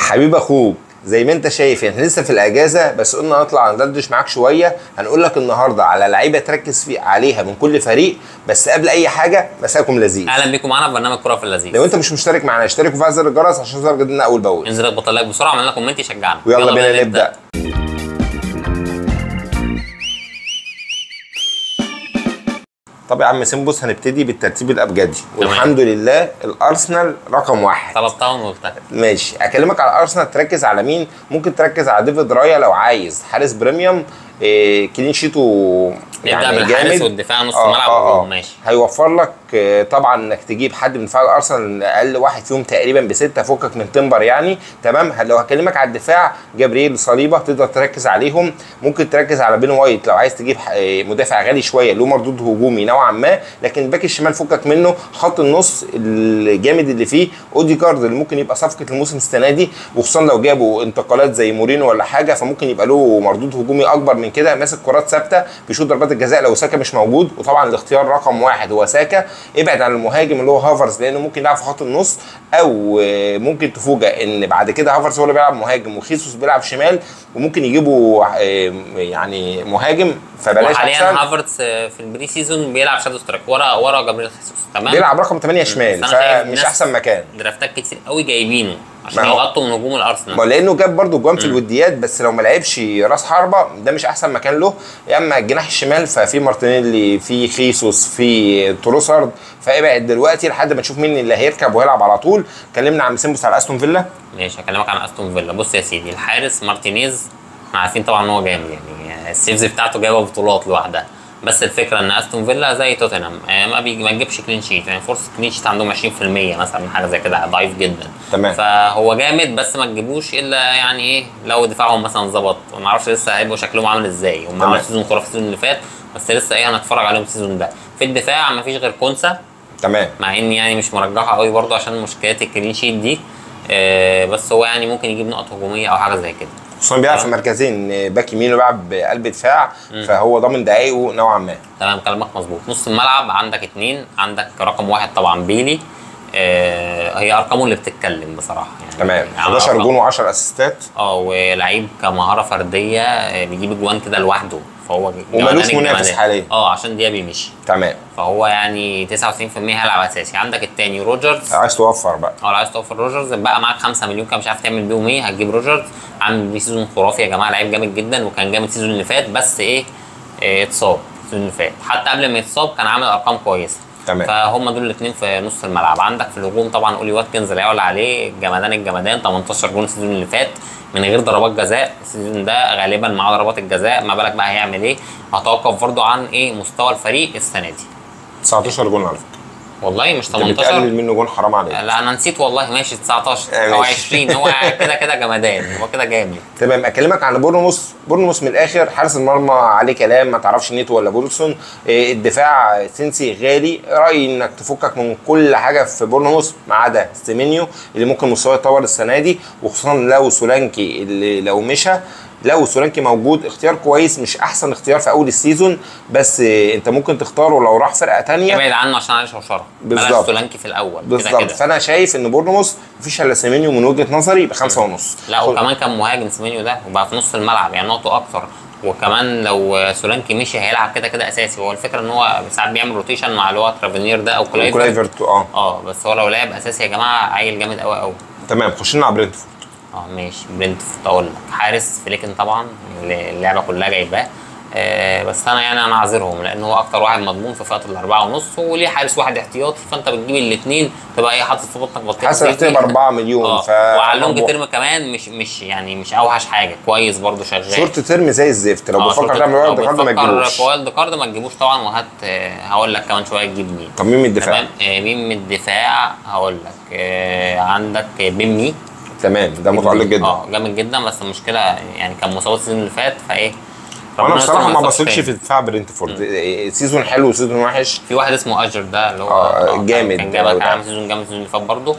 حبيب اخوك زي ما انت شايف احنا لسه في الاجازه بس قلنا نطلع ندردش معاك شويه هنقول لك النهارده على لعيبه تركز في عليها من كل فريق بس قبل اي حاجه مساكم لذيذ اهلا بيكم معانا في برنامج كره في اللذيذ لو انت مش مشترك معانا اشترك وفعل زر الجرس عشان توصلك جديدنا اول باول انزل اخبط اللايك بسرعه اعمل لنا كومنت يشجعنا ويلا بينا نبدا طب يا عم سيمبوس هنبتدي بالترتيب الابجدي والحمد لله الارسنال رقم واحد طلبتها وقلتها ماشي اكلمك على ارسنال تركز على مين ممكن تركز على ديفيد رايا لو عايز حارس بريميوم إيه كلين شيتو نبدا بالحارس والدفاع نص آه، الملعب آه، آه. والهجوم ماشي هيوفر لك آه، طبعا انك تجيب حد من دفاع الارسنال اقل واحد فيهم تقريبا بسته فكك من تمبر يعني تمام ه- لو هكلمك على الدفاع جابرييل صليبه تقدر تركز عليهم ممكن تركز على بين وايت لو عايز تجيب ح- آه، مدافع غالي شويه له مردود هجومي نوعا ما لكن الباك الشمال فكك منه خط النص الجامد اللي فيه اوديجارد اللي ممكن يبقى صفقه الموسم السنه دي وخصوصا لو جابوا انتقالات زي مورينو ولا حاجه فممكن يبقى له مردود هجومي اكبر من كده ماسك كرات ثابته بيشوط ضربات الجزاء لو ساكا مش موجود وطبعا الاختيار رقم واحد هو ساكا ابعد عن المهاجم اللي هو هافرز لانه ممكن يلعب في خط النص او آه، ممكن تفوجئ ان بعد كده هافرز هو اللي بيلعب مهاجم وخيسوس بيلعب شمال وممكن يجيبوا آه، يعني مهاجم فبلاش وحاليا احسن هافرتس آه، في البري سيزون بيلعب شادو سترايك ورا ورا جابريل خيسوس تمام بيلعب رقم 8 شمال بس أنا شايف فمش ناس- احسن مكان درافتات كتير قوي جايبينه عشان ما هو- يغطوا من هجوم ما الارسنال لانه جاب برضه جوان في الوديات بس لو ما لعبش راس حربه ده مش احسن مكان له يا اما الجناح الشمال ففي مارتينيلي في خيسوس في تروسارد فابعد دلوقتي لحد ما تشوف مين اللي هيركب وهيلعب على طول كلمنا عن سيمبوس على استون فيلا ماشي هكلمك عن استون فيلا بص يا سيدي الحارس مارتينيز احنا عارفين طبعا ان هو جامد يعني السيفز بتاعته جايبه بطولات لوحدها بس الفكره ان استون فيلا زي توتنهام آه، ما بيجي ما تجيبش كلين شيت يعني فرصه كلين شيت عندهم 20% مثلا من حاجه زي كده ضعيف جدا تمام. فهو جامد بس ما تجيبوش الا يعني ايه لو دفاعهم مثلا ظبط وما اعرفش لسه هيبقوا شكلهم عامل ازاي هم تمام. عملوا سيزون خرافي السيزون اللي فات بس لسه ايه هنتفرج عليهم السيزون ده في الدفاع ما فيش غير كونسا تمام مع اني يعني مش مرجحه قوي برضه عشان مشكلات الكلين شيت دي آه بس هو يعني ممكن يجيب نقط هجوميه او حاجه زي كده خصوصا بيلعب في مركزين باك يمين وبيلعب قلب دفاع فهو ضامن دقايقه نوعا ما تمام كلامك مظبوط نص الملعب عندك اتنين عندك رقم واحد طبعا بيلي آه هي ارقامه اللي بتتكلم بصراحه يعني تمام يعني 11 أرقام- جون و10 اسيستات اه ولعيب كمهاره فرديه آه، بيجيب اجوان كده لوحده فهو وملوش جمدان منافس الجمدان. حاليا. اه عشان ديابي مشي تمام فهو يعني 99% هيلعب اساسي عندك التاني روجرز عايز توفر بقى اه لو عايز توفر روجرز بقى معاك 5 مليون كده مش عارف تعمل بيهم ايه هتجيب روجرز عامل بيه سيزون خرافي يا جماعه لعيب جامد جدا وكان جامد السيزون اللي فات بس ايه إيه، اتصاب السيزون اللي فات حتى قبل ما يتصاب كان عامل ارقام كويسه تمام. فهم دول الاثنين في نص الملعب عندك في الهجوم طبعا اولي واتكنز لا يعلى عليه جمدان الجمدان 18 جون السيزون اللي فات من غير ضربات جزاء السيزون ده غالبا مع ضربات الجزاء ما بالك بقى هيعمل ايه هتوقف برضو عن ايه مستوى الفريق السنه دي 19 جون على فكره والله مش انت 18 بتقلل منه جون حرام عليك لا انا نسيت والله ماشي 19 آه، او ماشي. 20 هو كده كده جمدان هو كده جامد تمام اكلمك عن بورنموث بورنموث من الاخر حارس المرمى عليه كلام ما تعرفش نيتو ولا بولسون إيه، الدفاع سينسي غالي رايي انك تفكك من كل حاجه في بورنموث ما عدا سيمينيو اللي ممكن مستواه يتطور السنه دي وخصوصا لو سولانكي اللي لو مشى لو سولانكي موجود اختيار كويس مش احسن اختيار في اول السيزون بس إيه، انت ممكن تختاره لو راح فرقه تانية ابعد عنه عشان عليه شوشره بلاش بالظبط. سولانكي في الاول كده بالظبط كده فانا شايف ان بورنموث مفيش الا سيمينيو من وجهه نظري بخمسه ونص لا وكمان كان مهاجم سيمينيو ده وبقى في نص الملعب يعني نقطه اكتر وكمان لو سولانكي مشي هيلعب كده كده اساسي هو الفكره ان هو ساعات بيعمل روتيشن مع اللي هو ترافينير ده او كلايفر كلايفرت اه اه بس هو لو لعب اساسي يا جماعه عيل جامد قوي قوي تمام خشينا على برينتفورد اه ماشي برنتفورد اقول لك حارس فليكن طبعا اللي اللعبه كلها جايباه آه بس انا يعني انا عاذرهم لان هو اكتر واحد مضمون في فئه الاربعه ونص وليه حارس واحد احتياطي فانت بتجيب الاثنين تبقى ايه حاطط في بطنك بطيخه حاسس احتياط ب 4 مليون اه ف وعلى اللونج تيرم كمان مش مش يعني مش اوحش حاجه كويس برضو شغال شورت تيرم زي الزفت لو آه، بتفكر شورت- تعمل لو وايلد كارد ما بتفكر تجيبوش في وايلد كارد ما تجيبوش طبعا وهات آه، هقول لك كمان شويه تجيب مين طب مين من الدفاع؟ تمام آه، مين من الدفاع هقول لك آه، عندك بيمي تمام ده متألق جدا اه جامد جدا بس المشكله يعني كان مصاب السيزون اللي فات فايه وانا ربنا يستر بصراحه ما يصابش بثقش تاني. في دفاع برينتفورد إيه، سيزون حلو وسيزون وحش في واحد اسمه اجر ده اللي هو آه، كان- جامد كان جامد أوي كان ده. عامل سيزون جامد السيزون اللي فات برضه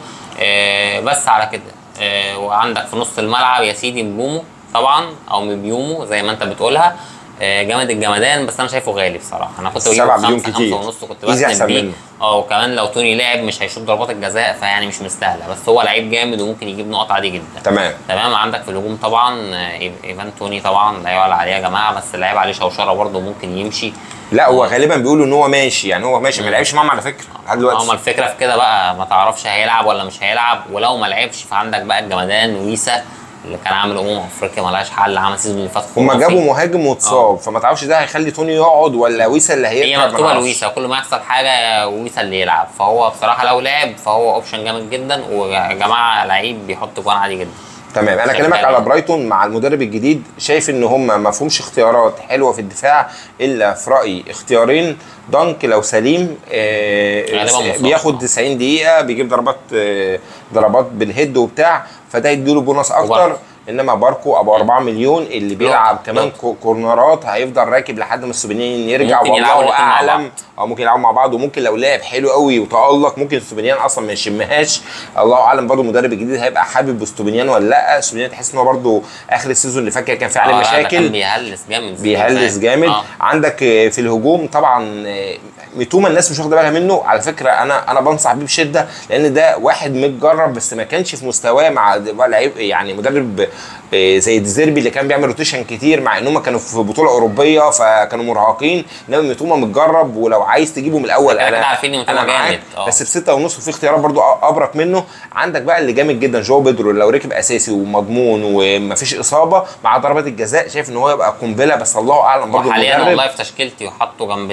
آه بس على كده آه وعندك في نص الملعب يا سيدي مبومو طبعا او مبيومو زي ما انت بتقولها آه، جامد الجمدان بس انا شايفه غالي بصراحه انا كنت سبعة بجيبه مليون خمسة كتير. خمسة ونص كنت إيزي بسند أحسن بيه منه. اه وكمان لو توني لعب مش هيشوط ضربات الجزاء فيعني مش مستاهله بس هو لعيب جامد وممكن يجيب نقط عادي جدا تمام تمام عندك في الهجوم طبعا آه، إيف- ايفان توني طبعا لا يعلى عليه يا جماعه بس اللعيب عليه شوشره برضه ممكن يمشي لا هو غالبا بيقولوا ان هو ماشي يعني هو ماشي ما لعبش معاهم على فكره لحد هما دلوقتي الفكره في كده بقى ما تعرفش هيلعب ولا مش هيلعب ولو ما لعبش فعندك بقى الجمدان ويسا اللي كان عامل امم افريقيا ملهاش حل عمل السيزون اللي فات هما خرافي. جابوا مهاجم واتصاب فما تعرفش ده هيخلي توني يقعد ولا ويسا اللي هيركب هي ما مكتوبه نعرفش. لويسا كل ما يحصل حاجه ويسا اللي يلعب فهو بصراحه لو لعب فهو اوبشن جامد جدا ويا جماعه لعيب بيحط جوان عادي جدا تمام انا شايف كلامك حاجة. على برايتون مع المدرب الجديد شايف ان هم ما فيهمش اختيارات حلوه في الدفاع الا في رايي اختيارين دانك لو سليم آه، غالباً مصاب. بياخد 90 دقيقه بيجيب ضربات آه، ضربات بالهيد وبتاع فده يديله بونص اكتر وباركو. انما باركو ابو 4 مليون اللي بيلعب لقطة. كمان لقطة. كو- كورنرات هيفضل راكب لحد ما السوبينيان يرجع ممكن يلعبوا والله الاتنين مع بعض. اعلم او ممكن يلعبوا مع بعض وممكن لو لعب حلو قوي وتالق ممكن ستوبينيان اصلا ما يشمهاش الله اعلم برضه المدرب الجديد هيبقى حابب ستوبينيان ولا لا ستوبينيان تحس ان هو برضه اخر السيزون اللي فات كده كان في عليه آه، لا، ده كان مشاكل بيهلس جامد بيهلس جامد آه. عندك آه، في الهجوم طبعا آه، ميتوما الناس مش واخده بالها منه على فكره انا انا بنصح بيه بشده لان ده واحد متجرب بس ما كانش في مستواه مع لعيب يعني مدرب آه، زي ديزيربي اللي كان بيعمل روتيشن كتير مع انهم كانوا في بطوله اوروبيه فكانوا مرهقين انما ميتوما متجرب ولو عايز تجيبه من الاول كده كده انا عارفين إن ميتوما أنا معاك، جامد، آه. بس بستة ونص وفي اختيارات برضو ابرك منه عندك بقى اللي جامد جدا جو بيدرو لو ركب اساسي ومضمون ومفيش اصابه مع ضربات الجزاء شايف ان هو يبقى قنبله بس الله اعلم برضو وحاليا المدرب والله في تشكيلتي وحطه جنب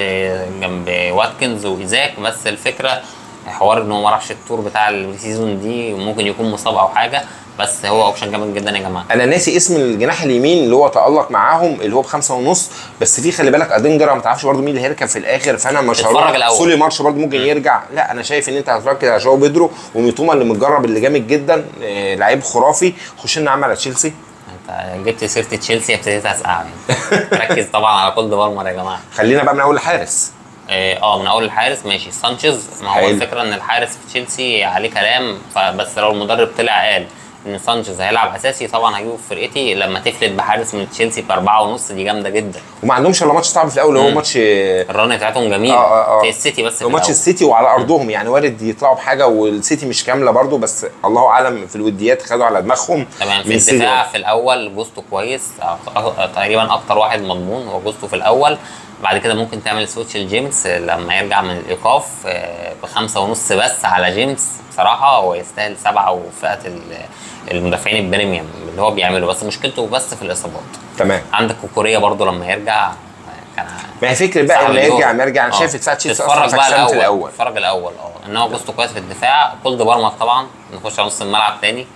جنب واتكنز وايزاك بس الفكره حوار ان هو ما راحش التور بتاع السيزون دي ممكن يكون مصاب او حاجه بس هو اوبشن جامد جدا يا جماعه انا ناسي اسم الجناح اليمين اللي هو تالق معاهم اللي هو بخمسة ونص بس في خلي بالك ادنجرا ما تعرفش برضو مين اللي هيركب في الاخر فانا مش اتفرج هروح الأول. سولي مارش برضو ممكن يرجع لا انا شايف ان انت هتركز على جو بيدرو وميتوما اللي متجرب اللي جامد جدا آه، لعيب خرافي خش لنا عم على تشيلسي انت جبت سيره تشيلسي ابتديت اسقع يعني ركز طبعا على كولد بالمر يا جماعه خلينا بقى من اول الحارس اه آه، من اول الحارس ماشي سانشيز ما هو حلو. الفكره ان الحارس في تشيلسي عليه كلام فبس لو المدرب طلع قال ان سانشيز هيلعب اساسي طبعا هجيبه في فرقتي لما تفلت بحارس من تشيلسي باربعه ونص دي جامده جدا وما عندهمش الا ماتش صعب في الاول هو مم. ماتش الرن بتاعتهم جميل اه اه اه في السيتي بس في وماتش الأول. السيتي وعلى ارضهم يعني وارد يطلعوا بحاجه والسيتي مش كامله برضو بس الله اعلم في الوديات خدوا على دماغهم تمام في من السيتي. الدفاع في الاول جوستو كويس أك- أك- تقريبا اكتر واحد مضمون هو جوستو في الاول بعد كده ممكن تعمل سويتش لجيمس لما يرجع من الايقاف آه، بخمسة ونص بس على جيمس بصراحة هو يستاهل سبعة وفئة ال- المدافعين البريميوم اللي هو بيعمله بس مشكلته بس في الإصابات تمام عندك كوكوريا برضو لما يرجع آه، كان ما هي فكره بقى صعب لما اليورو. يرجع ما يرجع انا آه. شايف دفاع تشيلسي تتفرج اصلا بقى فكسان الاول في الاول تتفرج الاول اه ان هو جوستو كويس في الدفاع كولد بارمر طبعا نخش على نص الملعب تاني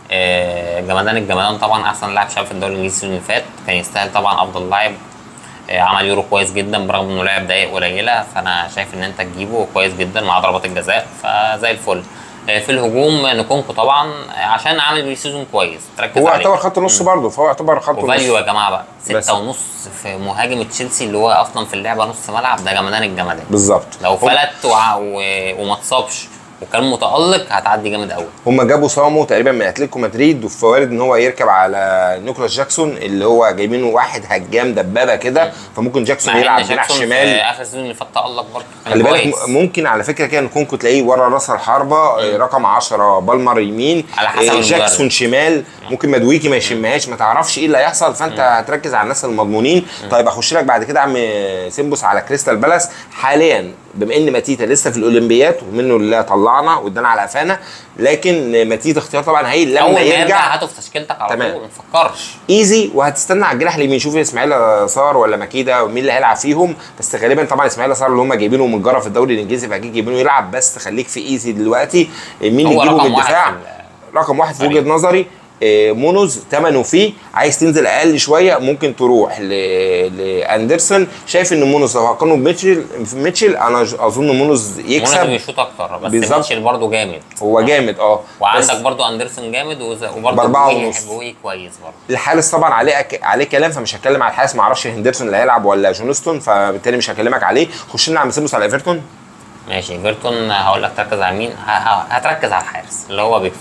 آه، جمدان الجمدان طبعا احسن لاعب شاب في الدوري الانجليزي السيزون اللي فات كان يستاهل طبعا افضل لاعب آه، عمل يورو كويس جدا برغم انه لعب دقايق قليله فانا شايف ان انت تجيبه كويس جدا مع ضربات الجزاء فزي الفل آه، في الهجوم نكونكو طبعا آه، عشان عامل بري سيزون كويس تركز هو عليه يعتبر خط نص برضه فهو يعتبر خط وفاليو يا نص جماعه بقى بس. ستة ونص في مهاجم تشيلسي اللي هو اصلا في اللعبه نص ملعب ده جمدان الجمدان بالظبط لو هم- فلت وع- و- وما اتصابش وكان متالق هتعدي جامد قوي هم جابوا سامو تقريبا من اتلتيكو مدريد وفوارد ان هو يركب على نيكولاس جاكسون اللي هو جايبينه واحد هجام دبابه كده فممكن جاكسون مع يلعب ان جناح جاكسون في شمال اخر سيزون اللي فات تالق برضه كان خلي بالك كويس. م- ممكن على فكره كده نكون كنت تلاقيه ورا راس الحربه آه، رقم 10 بالمر يمين على حسب آه، المدرب. جاكسون شمال ممكن مدويكي ما يشمهاش ما تعرفش ايه اللي هيحصل فانت هتركز على الناس المضمونين طيب اخش لك بعد كده يا عم سيمبوس على كريستال بالاس حاليا بما ان ماتيتا لسه في الاولمبيات ومنه اللي طلعنا وادانا على قفانا لكن ماتيتا اختيار طبعا هي اول لما ما يرجع يرجع هاته في تشكيلتك على تمام. طول ما تفكرش ايزي وهتستنى على الجناح اليمين شوف اسماعيل صار ولا مكيدا ومين اللي هيلعب فيهم بس غالبا طبعا اسماعيل صار اللي هم جايبينه من جرة في الدوري الانجليزي فاكيد جايبينه يلعب بس خليك في ايزي دلوقتي مين هو يجيبه رقم من واحد الدفاع في ال- رقم واحد في فريق. وجهه نظري آه، مونوز ثمنه فيه عايز تنزل اقل شويه ممكن تروح ل... لاندرسون شايف ان مونوز لو هقارنه بميتشل في ميتشل انا ج- اظن مونوز مونز يكسب بيشوط اكتر بس بالظبط. ميتشل برضه جامد هو جامد اه وعندك بس برضه اندرسون جامد وز- وبرضه بأربعة بوي- ونص. بوي كويس برضه الحارس طبعا عليه أك... عليه كلام فمش هتكلم على الحارس ما اعرفش هندرسون اللي هيلعب ولا جونستون فبالتالي مش هكلمك عليه خش لنا عم سيموس على ايفرتون ماشي ايفرتون هقول لك تركز على مين ه- ه- هتركز على الحارس اللي هو بيكفورد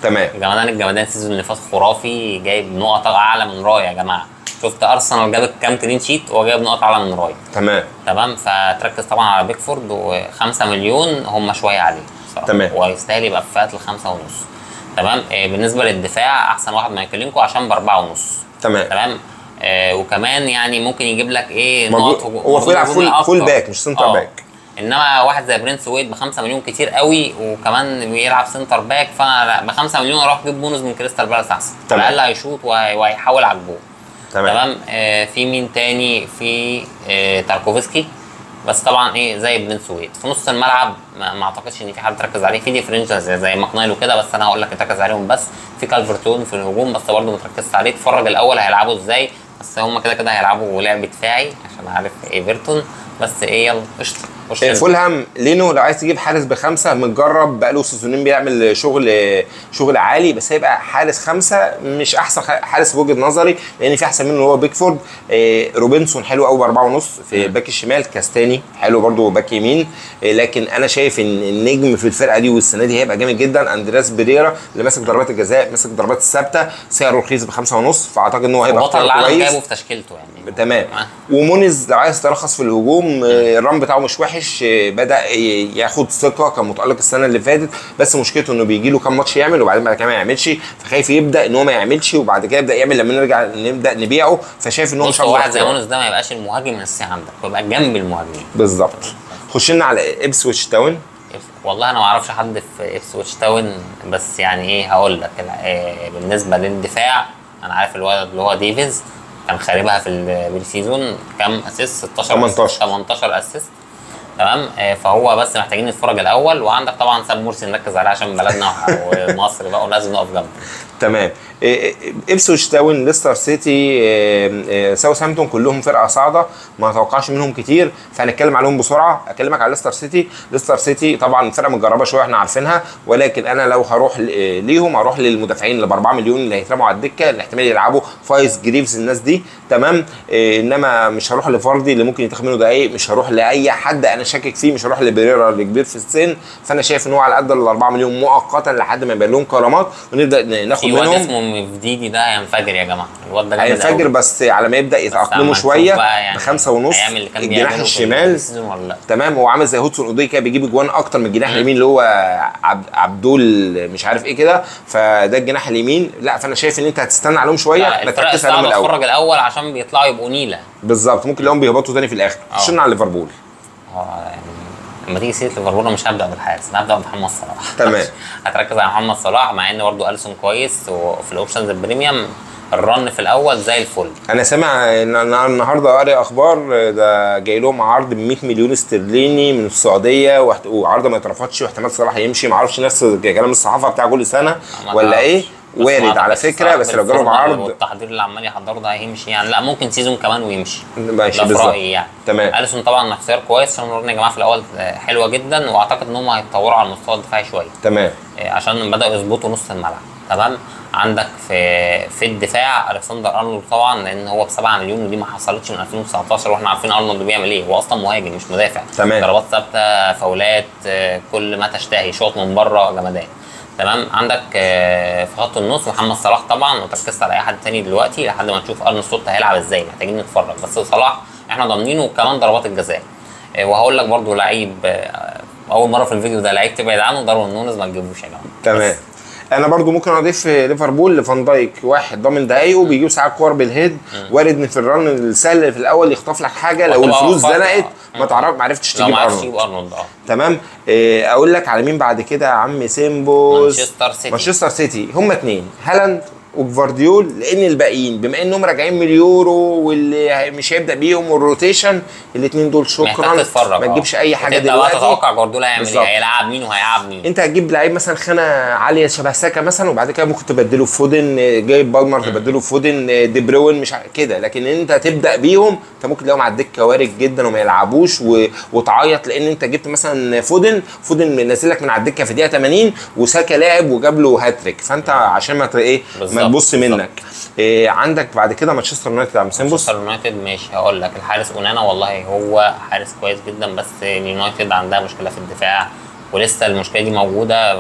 تمام جمدان الجمدان السيزون اللي فات خرافي جايب نقط اعلى من راي يا جماعه شفت ارسنال جاب كام كلين شيت وهو جايب نقط اعلى من راي تمام تمام فتركز طبعا على بيكفورد و5 مليون هم شويه عليه صراحة. تمام. ويستاهل يبقى في فئه الخمسة ونص تمام آه بالنسبه للدفاع احسن واحد مايكلينكو عشان باربعة ونص تمام تمام آه وكمان يعني ممكن يجيب لك ايه موجود- نقط هجو- هو مجهود بيلعب فول- هجومي فول أكتر. باك، مش سنتر آه. باك. انما واحد زي برنس ويد ب 5 مليون كتير قوي وكمان بيلعب سنتر باك فانا لا ب 5 مليون اروح اجيب بونus من كريستال بالاس احسن تمام. على الاقل هيشوط وهي- وهيحاول على الجول تمام تمام آه في مين تاني في آه تاركوفسكي بس طبعا ايه زي بن سويد في نص الملعب ما, ما اعتقدش ان في حد تركز عليه في ديفرنشال زي, زي ماكنايل وكده بس انا هقول لك تركز عليهم بس في كالفرتون في الهجوم بس برضه ما تركزش عليه اتفرج الاول هيلعبوا ازاي بس هم كده كده هيلعبوا لعب دفاعي عشان عارف ايفرتون بس ايه يلا قشطه خش آه، فولهام لينو لو عايز تجيب حارس بخمسه متجرب بقاله سيزونين بيعمل شغل شغل عالي بس هيبقى حارس خمسه مش احسن حارس في وجهه نظري لان في احسن منه اللي هو بيكفورد آه، روبنسون حلو قوي باربعه ونص في باك الشمال كاستاني حلو برده باك يمين آه، لكن انا شايف ان النجم في الفرقه دي والسنه دي هيبقى جامد جدا اندرياس بيريرا اللي ماسك ضربات الجزاء ماسك ضربات الثابته سعره رخيص بخمسه ونص فاعتقد ان هو هيبقى بطل اختيار العالم كويس جايبه في تشكيلته يعني تمام آه. ومونيز لو عايز ترخص في الهجوم آه، الران بتاعه مش وحش آه، بدا ي- ياخد ثقه كان متالق السنه اللي فاتت بس مشكلته انه بيجي له كام ماتش يعمل وبعدين بعد كده ما يعملش فخايف يبدا ان هو ما يعملش وبعد كده يبدا يعمل لما نرجع نبدا نبيعه فشايف ان هو بص مش هو افضل واحد زي اختيار. مونس ده ما يبقاش المهاجم الاساسي عندك ويبقى جنب المهاجمين بالظبط خش لنا على ابسويتش تاون والله انا ما اعرفش حد في ابسويتش تاون بس يعني ايه هقول لك الع- آه، بالنسبه للدفاع انا عارف الولد اللي هو ديفيز كان خاربها في البري سيزون كام اسيست 16 18. 18 اسيست تمام آه، فهو بس محتاجين نتفرج الاول وعندك طبعا سام مرسي نركز عليه عشان بلدنا ومصر بقى ولازم نقف جنبه تمام إيه، إيه، ابسويتش تاون ليستر سيتي إيه، إيه، ساوثهامبتون كلهم فرقه صاعده ما اتوقعش منهم كتير فهنتكلم عليهم بسرعه اكلمك على ليستر سيتي ليستر سيتي طبعا فرقه متجربه شويه احنا عارفينها ولكن انا لو هروح ل- إيه، ليهم هروح للمدافعين اللي ب 4 مليون اللي هيترموا على الدكه اللي احتمال يلعبوا فايز جريفز الناس دي تمام إيه، انما مش هروح لفاردي اللي ممكن يتاخد منه دقايق مش هروح لاي حد انا شاكك فيه مش هروح لبريرا اللي كبير في السن فانا شايف ان هو على قد ال 4 مليون مؤقتا لحد ما يبقى لهم كرامات ونبدا ن- ناخد في واد منهم اسمه مفديدي ده هينفجر يا جماعه الواد ده جامد هينفجر أوي. بس على ما يبدا بس يتاقلموا أما شويه نشوف بقى يعني بخمسه ونص هيعمل اللي كان الجناح بيعمله في الشمال السيزون ولا لا تمام هو عامل زي هودسون اودي كده بيجيب اجوان اكتر من الجناح اليمين اللي هو عبد عبدول مش عارف ايه كده فده الجناح اليمين لا فانا شايف ان انت هتستنى عليهم شويه لا، ما الفرق تركز عليهم الصعبه الاول اتفرج الاول عشان بيطلعوا يبقوا نيله بالظبط ممكن تلاقيهم بيهبطوا تاني في الاخر آه. خشنا على ليفربول اه يعني لما تيجي سيره ليفربول أنا مش هبدا بالحارس انا هبدا بمحمد صلاح تمام. هتركز على محمد صلاح مع ان برضه اليسون كويس وفي الاوبشنز البريميوم الرن في الاول زي الفل انا سامع ان أنا النهارده قاري اخبار ده جاي لهم عرض ب 100 مليون استرليني من السعوديه واحت- وعرض ما يترفضش واحتمال صلاح يمشي ما اعرفش نفس كلام الصحافه بتاع كل سنه ما ولا تعرفش. ايه بس ما وارد على أعتقدش فكره صلاح بس لو جالهم بالفورمة عرض والتحضير اللي عمال يحضره ده هيمشي يعني لا ممكن سيزون كمان ويمشي ماشي ده في بالظبط. رايي يعني تمام. اليسون طبعا اختيار كويس عشان الرن يا جماعه في الاول آه، حلوه جدا واعتقد ان هم هيتطوروا على المستوى الدفاعي شويه تمام آه، عشان بداوا يظبطوا نص الملعب تمام عندك في في الدفاع الكسندر ارنولد طبعا لان هو ب 7 مليون ودي ما حصلتش من 2019 واحنا عارفين ارنولد بيعمل ايه هو اصلا مهاجم مش مدافع تمام. ضربات ثابته فاولات آه، كل ما تشتهي شوط من بره جمدان تمام عندك آه، في خط النص محمد صلاح طبعا لو تركزت على اي حد تاني دلوقتي لحد ما نشوف ارن سلوت هيلعب ازاي محتاجين نتفرج بس صلاح احنا ضامنينه وكمان ضربات الجزاء آه، وهقول لك برضو لعيب آه، اول مره في الفيديو ده لعيب تبعد عنه داروين نونز ما تجيبوش يا جماعه تمام بس. انا برضو ممكن اضيف ليفربول لفان دايك واحد ضامن دقايقه بيجيب ساعات كور بالهيد وارد ان في الرن السهل اللي في الاول يخطف لك حاجه لو وهتبقى الفلوس وفرت. زنقت آه. ما تعرف ما عرفتش لو تجيب ما عرفش ارنولد يجيب ارنولد اه تمام إيه، اقول لك على مين بعد كده يا عم سيمبوز مانشستر سيتي. مانشستر سيتي هم اتنين هالاند وجفارديول لان الباقيين بما انهم راجعين من اليورو واللي هي- مش هيبدا بيهم والروتيشن الاثنين دول شكرا محتاج تتفرج ما آه. تجيبش اي حاجه وتبدأ بقى دلوقتي تتوقع جوارديولا هيعمل بالظبط. ايه هيلعب مين وهيلعب مين انت هتجيب لعيب مثلا خانه عاليه شبه ساكا مثلا وبعد كده ممكن تبدله في فودن جايب بالمر تبدله في فودن دي بروين مش ع- كده لكن انت تبدا بيهم انت ممكن تلاقيهم على الدكه وارد جدا وما يلعبوش و... وتعيط لان انت جبت مثلا فودن فودن منزل لك من على الدكه في دقيقه 80 وساكا لاعب وجاب له هاتريك فانت عشان ما ت- ايه ما بالظبط، تبص بالظبط. منك إيه عندك بعد كده مانشستر يونايتد يا عم سيمبوس مانشستر يونايتد ماشي هقول لك الحارس اونانا والله هو حارس كويس جدا بس اليونايتد عندها مشكله في الدفاع ولسه المشكله دي موجوده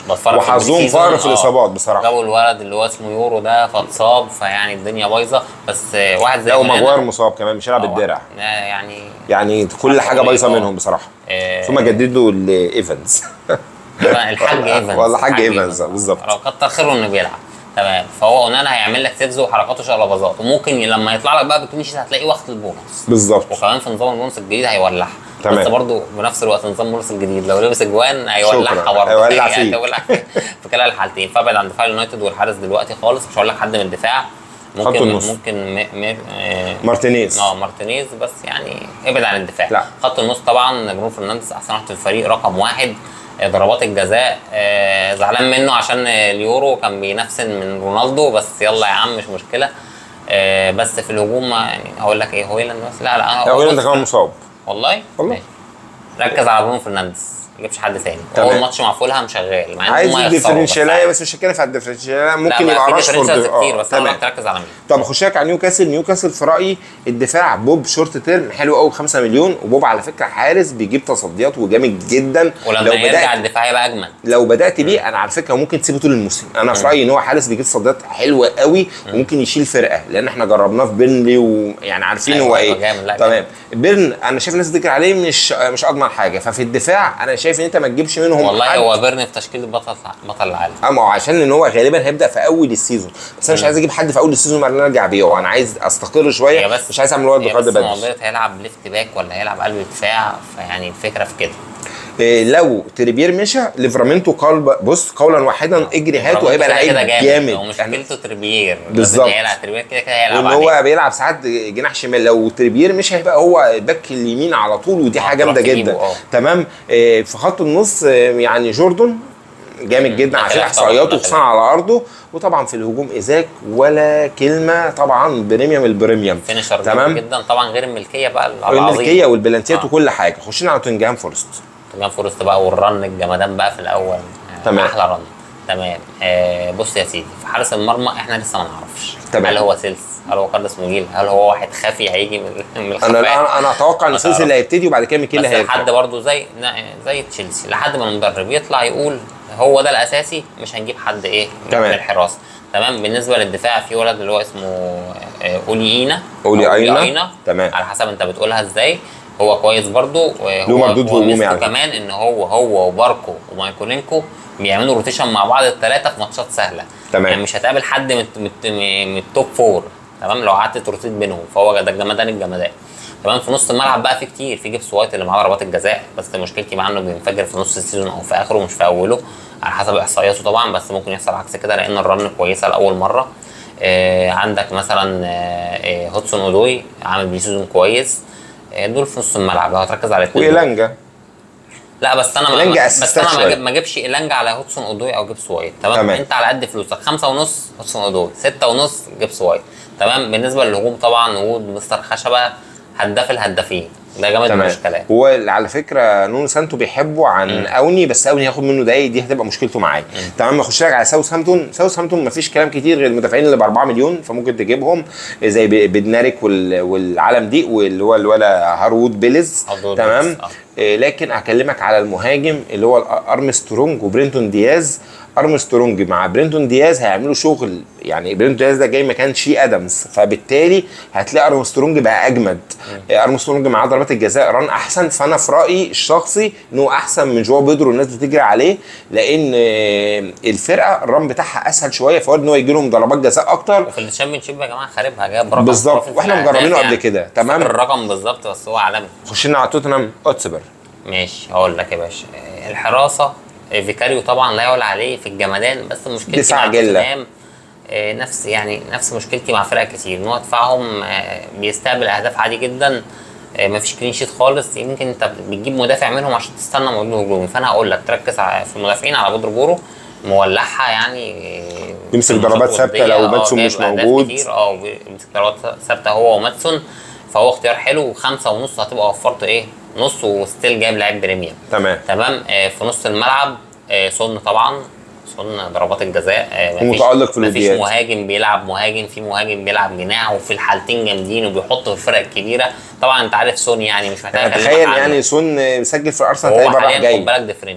بتفرج في وحظهم البري فقر سيزون، في آه. الاصابات بصراحه جابوا الولد اللي هو اسمه يورو ده فاتصاب فيعني الدنيا بايظه بس آه، واحد زي لا أونانا- وماجواير مصاب كمان مش هيلعب آه، الدرع آه، يعني يعني كل حاجه بايظه آه. منهم بصراحه آه، ثم جددوا لايفنز الحاج ايفنز والله حاج الحاج إيفنز، بالظبط. كتر خيره انه بيلعب تمام فهو اونانا هيعمل لك سيفز وحركاته شقلباظات وممكن لما يطلع لك بقى بكلين شيت هتلاقيه واخد البونص بالظبط وكمان في نظام البونص الجديد هيولعها تمام. بس برضه بنفس الوقت نظام البونص الجديد لو لبس اجوان هيولعها شكراً. برضه هيولع فيك. هيولع فيك في كلا الحالتين فابعد عن دفاع اليونايتد والحارس دلوقتي خالص مش هقول لك حد من الدفاع خط ممكن النص. ممكن م... م... آه، مارتينيز اه مارتينيز بس يعني ابعد عن الدفاع لا. خط النص طبعا برونو فرنانديز احسن واحد في الفريق رقم واحد آه، ضربات الجزاء آه، زعلان منه عشان آه، اليورو كان بينافسن من رونالدو بس يلا يا عم مش مشكله آه، بس في الهجوم ما- يعني هقول لك ايه هويلاند بس لا لا لا أنا هو انت بص- كمان مصاب والله والله. ماشي. ركز على برونو فرنانديز ما تجيبش حد تاني تمام. اول ماتش مع فولهام شغال مع إن عايز هم يخسروا، بس الديفرنشياليه عادي. بس مش هتكلم في الديفرنشياليه ممكن لا، يبقى في راشفورد differentials كتير بس انا تمام تركز على مين طب اخش لك على نيوكاسل نيوكاسل في رايي الدفاع بوب شورت تيرم حلو قوي 5 مليون وبوب على فكره حارس بيجيب تصديات وجامد جدا ولما لو يرجع بدات الدفاع يبقى اجمل لو بدات بيه انا على فكره ممكن تسيبه طول الموسم انا في رايي ان هو حارس بيجيب تصديات حلوه قوي وممكن يشيل فرقه لان احنا جربناه في بيرنلي ويعني عارفين أيوة، هو أيوة، ايه جامد، لا، تمام بيرن انا شايف الناس بتذكر عليه مش مش اضمن حاجه ففي الدفاع انا شايف ان انت ما تجيبش منهم والله حد هو بيرن في تشكيله بطل بطل العالم اما هو عشان ان هو غالبا هيبدا في اول السيزون بس انا مش عايز اجيب حد في اول السيزون بعدين ارجع بيعه انا عايز استقر شويه هي بس مش عايز اعمل ورد هي بخد بس بدري معضله هيلعب ليفت باك ولا هيلعب قلب دفاع فيعني الفكره في كده إيه لو تريبير مشى ليفرامينتو قلب بص قولا واحدا اجري هاته وهيبقى كده لعيب كده جامد هو يعني مشكلته تريبير لازم بالظبط. هيلعب تريبير كده كده هيلعب وان عليه هو بيلعب ساعات جناح شمال لو تريبير مش هيبقى هو باك اليمين على طول ودي آه، حاجه تروح جامده تجيبه، جدا آه. تمام إيه في خط النص آه، يعني جوردن جامد جدا ده عشان خلاف طبعاً، احصائياته ده وخصوصا خلاف. على ارضه وطبعا في الهجوم ايزاك ولا كلمه طبعا بريميوم البريميوم فينشر تمام. تمام جدا طبعا غير الملكيه بقى العظيم الملكيه والبلانتيات آه. وكل حاجه خشينا على توتنجهام فورست كمان فورست بقى والرن الجمدان بقى في الاول آه، تمام. احلى رن تمام آه بص يا سيدي في حارس المرمى احنا لسه ما نعرفش تمام. هل هو سيلز هل هو كارلوس موجيل هل هو واحد خفي هيجي من من انا الخفاء لا انا اتوقع ان ما سيسي تعرف. اللي هيبتدي وبعد كده ميكيل بس اللي لحد هيرجع برضه زي زي تشيلسي لحد ما المدرب يطلع يقول هو ده الاساسي مش هنجيب حد ايه تمام. من الحراسه تمام بالنسبه للدفاع في ولد اللي هو اسمه آه، اولي اينا أولي أو أينا. تمام. على حسب انت بتقولها ازاي هو كويس برضه له مردود هو هجومي ميزته على فكرة. كمان ان هو هو وباركو ومايكولينكو بيعملوا روتيشن مع بعض الثلاثه في ماتشات سهله تمام. يعني مش هتقابل حد من من, من التوب فور تمام لو قعدت تروتيت بينهم فهو ده الجمدان الجمدان تمام في نص الملعب بقى في كتير في جيبس وايت اللي معاه ضربات الجزاء بس مشكلتي معاه انه بينفجر في نص السيزون او في اخره مش في اوله على حسب احصائياته طبعا بس ممكن يحصل عكس كده لان الرن كويسه لاول مره آه عندك مثلا آه آه هودسون اودوي عامل بيه سيزون كويس آه دول في نص الملعب لو هتركز على الاثنين وإيلانجا لا بس انا ما إيلانجا بس أسيستات انا ما شوية. أجيب- ما اجيبش ايلانجا على هودسون اودوي او جيبس وايت تمام, تمام. انت على قد فلوسك خمسة ونص هودسون اودوي ستة ونص جيبس وايت تمام بالنسبه للهجوم طبعا وود مستر خشبه هداف الهدافين ده جامد تمام مش كلام هو على فكره نونو سانتو بيحبه عن اوني بس اوني هياخد منه دقايق دي هتبقى مشكلته معاه تمام اخش لك على ساوث هامبتون ساوث هامبتون مفيش كلام كتير غير المدافعين اللي ب 4 مليون فممكن تجيبهم زي ب- بدناريك وال- والعالم دي واللي هو الولا هارود بيلز هارود تمام بيلز، آه. إيه، لكن هكلمك على المهاجم اللي هو ارمسترونج وبرينتون دياز ارمسترونج مع برينتون دياز هيعملوا شغل يعني برينتون دياز ده جاي مكان شي ادمز فبالتالي هتلاقي ارمسترونج بقى اجمد إيه، ارمسترونج معاه ضربات الجزاء ران احسن فانا في رايي الشخصي ان هو احسن من جواو بيدرو الناس بتجري عليه لان آه، الفرقه الران بتاعها اسهل شويه فوارد ان هو يجي لهم ضربات جزاء اكتر وفي الشامبيون شيب يا جماعه خاربها جاب رقم بالظبط. خرافي في وإحنا الأهداف مجربينه قبل يعني. كده، مش تمام. فاكر الرقم بالظبط بس هو عالمي خشينا على توتنهام اوتسبر ماشي هقول لك يا باشا آه، الحراسه آه، فيكاريو طبعا لا يعلى عليه في الجمدان بس مشكلتي دفاع مع جلة. توتنهام آه، نفس يعني نفس مشكلتي مع فرق كتير ان هو دفاعهم آه، بيستقبل اهداف عادي جدا آه، مفيش كلين شيت خالص يمكن انت بتجيب مدافع منهم عشان تستنى مولود هجومي فانا هقول لك تركز على في المدافعين على بودرو بورو مولعها يعني آه، يمسك في ضربات الماتشات ثابتة لو الودية. آه، ماتسون جايب مش أهداف موجود. كتير اه بيمسك ضربات ثابته هو وماتسون فهو اختيار حلو وخمسة ونص هتبقى وفرت ايه نص وستيل جايب لعيب بريميوم تمام تمام آه في نص الملعب آه سون طبعا سون ضربات الجزاء آه مفيش- ومتألق في مفيش الوديات. مهاجم بيلعب مهاجم في مهاجم بيلعب جناح وفي الحالتين جامدين وبيحط في الفرق الكبيره طبعا انت عارف سون يعني مش محتاج يعني أكلمك تخيل عنه. يعني سون مسجل في ارسنال هو تقريبا راح حاليا خد جاي بالك ديفرنشال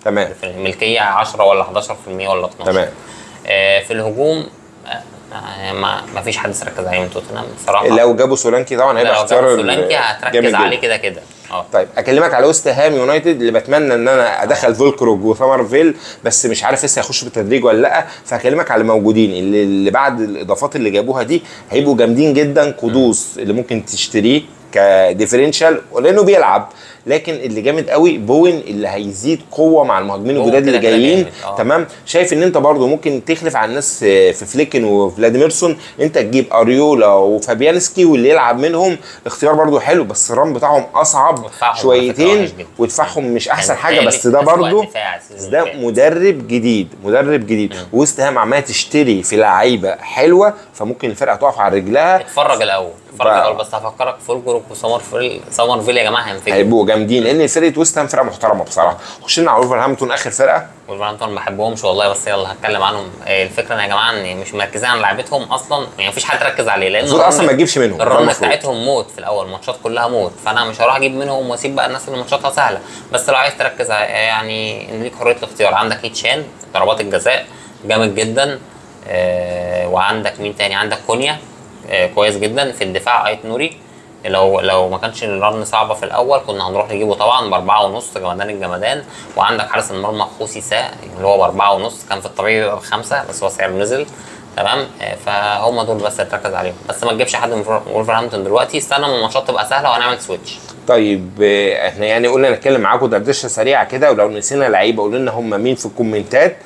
تمام ملكيه 10 ولا 11% ولا 12 تمام آه في الهجوم آه، آه، ما ما فيش حد يركز عليه من توتنهام بصراحه لو جابوا سولانكي طبعا هيبقى لو اختيار جابوا ال- سولانكي جامد هتركز جدا. عليه كده كده اه طيب اكلمك على وست هام يونايتد اللي بتمنى ان انا ادخل فولكروج وثمرفيل بس مش عارف لسه هيخشوا بالتدريج ولا لا فهكلمك على الموجودين اللي, اللي بعد الاضافات اللي جابوها دي هيبقوا جامدين جدا قدوس اللي ممكن تشتريه كديفرنشال لانه بيلعب لكن اللي جامد قوي بوين اللي هيزيد قوه مع المهاجمين بوين الجداد اللي كده كده جايين جامد، آه. تمام شايف ان انت برضو ممكن تخلف على الناس في فليكن وفلاديميرسون انت تجيب اريولا وفابيانسكي واللي يلعب منهم اختيار برضو حلو بس الرام بتاعهم اصعب ودفاعهم على فكرة شويتين وحش جدا. ودفاعهم مش احسن كان حاجه بس تالت ده أسوأ برضو دفاع بس السيزون ده اللي فات. مدرب جديد مدرب جديد وست هام عماله تشتري في لعيبه حلوه فممكن الفرقه تقف على رجلها اتفرج الاول اتفرج بقى. الاول بس هفكرك فولجروك وسمر فيل سمر فيل يا جماعه هينفجروا هيبقوا جامدين لان فرقه وست هام فرقه محترمه بصراحه خشينا على ولفرهامبتون اخر فرقه والفرانتون ما بحبهمش والله بس يلا هتكلم عنهم آه، الفكره ان يا جماعه ان مش مركزين على لعيبتهم اصلا يعني مفيش حد ركز عليه لان المفروض اصلا ما تجيبش منهم ده الرن المفروض. بتاعتهم موت في الاول الماتشات كلها موت فانا مش هروح اجيب منهم واسيب بقى الناس اللي ماتشاتها سهله بس لو عايز تركز ع- يعني ان ليك حريه الاختيار عندك هيتشان ضربات الجزاء جامد جدا آه وعندك مين تاني عندك كونيا آه كويس جدا في الدفاع ايت نوري لو لو ما كانش الرن صعبه في الاول كنا هنروح نجيبه طبعا باربعه ونص جمدان الجمدان وعندك حارس المرمى خوسي سا اللي هو باربعه ونص كان في الطبيعي بيبقى بخمسه بس هو سعره نزل تمام آه، فهم دول بس اللي تركز عليهم بس ما تجيبش حد من ولفرهامبتون دلوقتي استنى ما الماتشات تبقى سهله وهنعمل سويتش طيب آه، احنا يعني قلنا نتكلم معاكم دردشه سريعه كده ولو نسينا لعيبه قولوا لنا هم مين في الكومنتات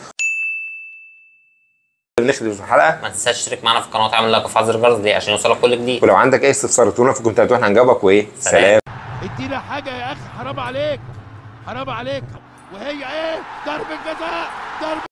نختم في الحلقه ما تنساش تشترك معانا في القناه وتعمل لايك وفعل زر الجرس دي عشان يوصلك كل جديد ولو عندك اي استفسار تقولنا في الكومنتات واحنا هنجاوبك وايه سلام. سلام ادينا حاجه يا اخي حرام عليك حرام عليك وهي ايه ضربه جزاء ضربه